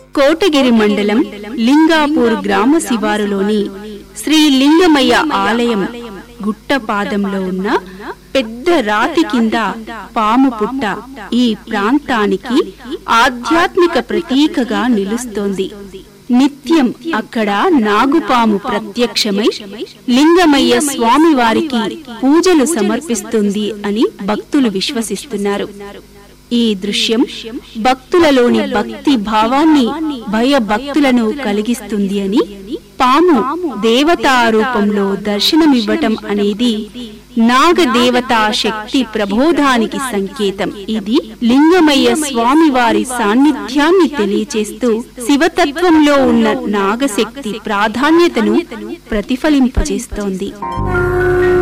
కోటగిరి మండలం లింగాపూర్ గ్రామ శివారులోని శ్రీ లింగమయ్య ఆలయం గుట్టపాదంలో ఉన్న పెద్ద రాతి కింద పాము పుట్ట ఈ ప్రాంతానికి ఆధ్యాత్మిక ప్రతీకగా నిలుస్తోంది నిత్యం అక్కడ నాగుపాము ప్రత్యక్షమై లింగమయ్య స్వామి వారికి పూజలు సమర్పిస్తుంది అని భక్తులు విశ్వసిస్తున్నారు ఈ దృశ్యం భక్తులలోని భక్తి భావాన్ని భయభక్తులను కలిగిస్తుంది అని పాము దేవతా రూపంలో దర్శనమివ్వటం అనేది నాగదేవతా శక్తి ప్రబోధానికి సంకేతం ఇది లింగమయ్య స్వామి వారి సాన్నిధ్యాన్ని తెలియచేస్తూ శివతత్వంలో ఉన్న నాగశక్తి ప్రాధాన్యతను ప్రతిఫలింపజేస్తోంది